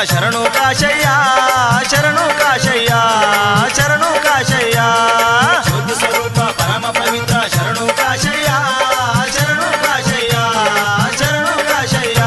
శరణు కాశయ్య శరణు కాశయ్య శరణు కాశయ్య శుద్ధ స్వరూప పరమ పవిత్ర శరణు కాశయ్య శరణు కాశయ్య శరణు కాశయ్య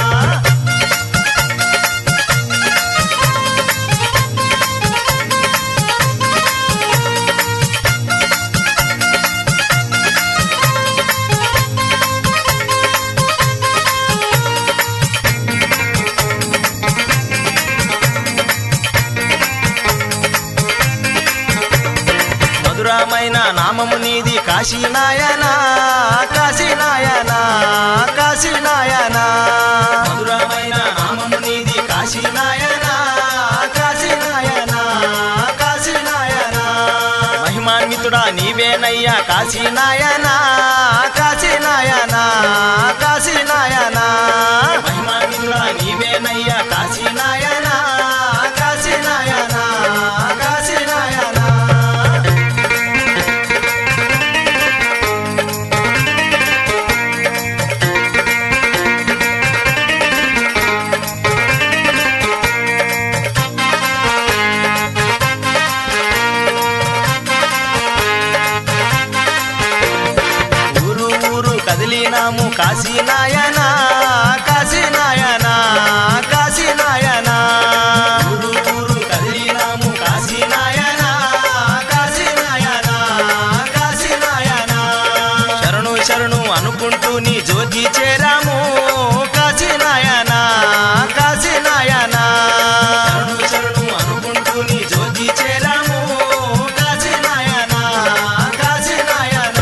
మధురమైన నామము నీది కాశీనాయన కాశీనాయన కాశీనాయన మధురమైన నామము నీది కాశీనాయన కాశీనాయన కాశీనాయన మహిమాన్వితుడా నీవేనయ్యా కాశీనాయన కాశీనాయన కాశీనాయన మహిమాన్వితుడా నీవేనయ్యా కాశీనాయన కాశీనాయన కాశీనాయన ఊరు ఊరు కదిలినాము కాశీనాయన కాశీనాయన కాశీనాయన ఊరు ఊరు కదిలినాము కాశీనాయన కాశీనాయన కాశీనాయన శరణు శరణు అనుకుంటూ నీ జోగి చేరాము కాశీనాయన కాశీనాయన శరణు శరణు అనుకుంటూ నీ జోగి చేరాము కాశీనాయన కాశీనాయన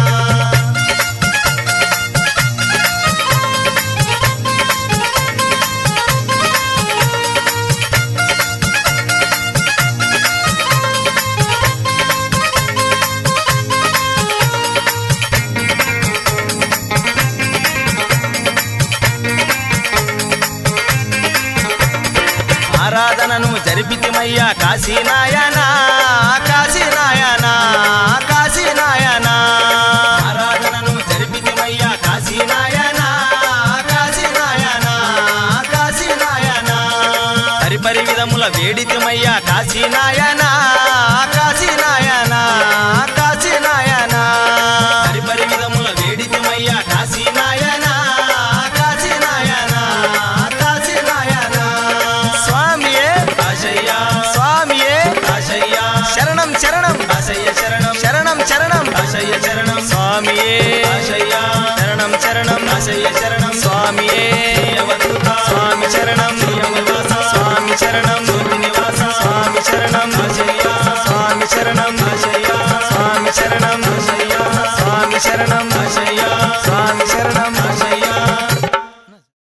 ఆరాధనను జరిపితిమయ్యా కాశీనాయన కాశీనాయన కాశీనాయన ఆరాధనను జరిపితిమయ్యా కాశీనాయన కాశీనాయన కాశీనాయన పరిపరి విధముల వేడితిమయ్యా కాశీనాయన కాశీనాయన కాశీనాయన పరిపరి విధముల వేడితిమయ్యా కాశీనాయన కాశీనాయన కాశీనాయన స్వామియే కాశయ్య స్వామియే కాశయ్య శరణం శరణం కాశయ్య శరణం శరణం శరణం కాశయ్య శరణం స్వామియే కాశయ్య